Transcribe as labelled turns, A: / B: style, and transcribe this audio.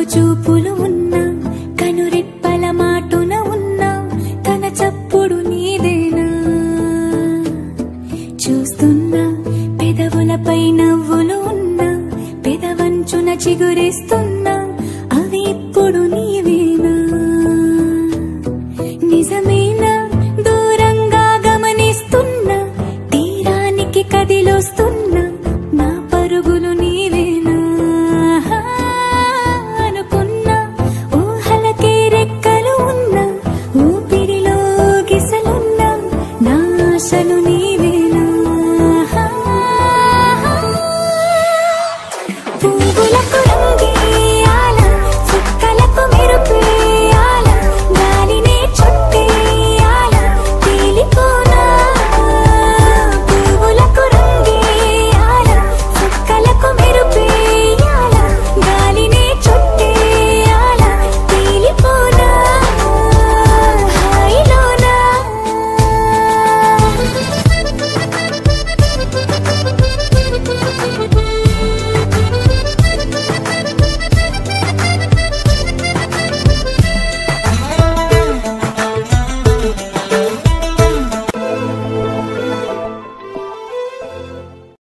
A: కనులకు చూపులు ఉన్నా కనురెప్పల మాటున ఉన్నా తన చప్పుడు నీదేనా చూస్తున్నా పెదవులపై నవ్వులు ఉన్నా పెదవంచున చిగురిస్తున్నా అవి ఇప్పుడు నీవేనా నిజమేనా దూరంగా గమనిస్తున్నా తీరానికి కదిలొస్తున్నా నా పరుగులు నీవేనా అనుకున్నా ఊహలకే రెక్కలు ఉన్నా ఊపిరిలో గిసలున్నా నా ఆశలు నీవేనా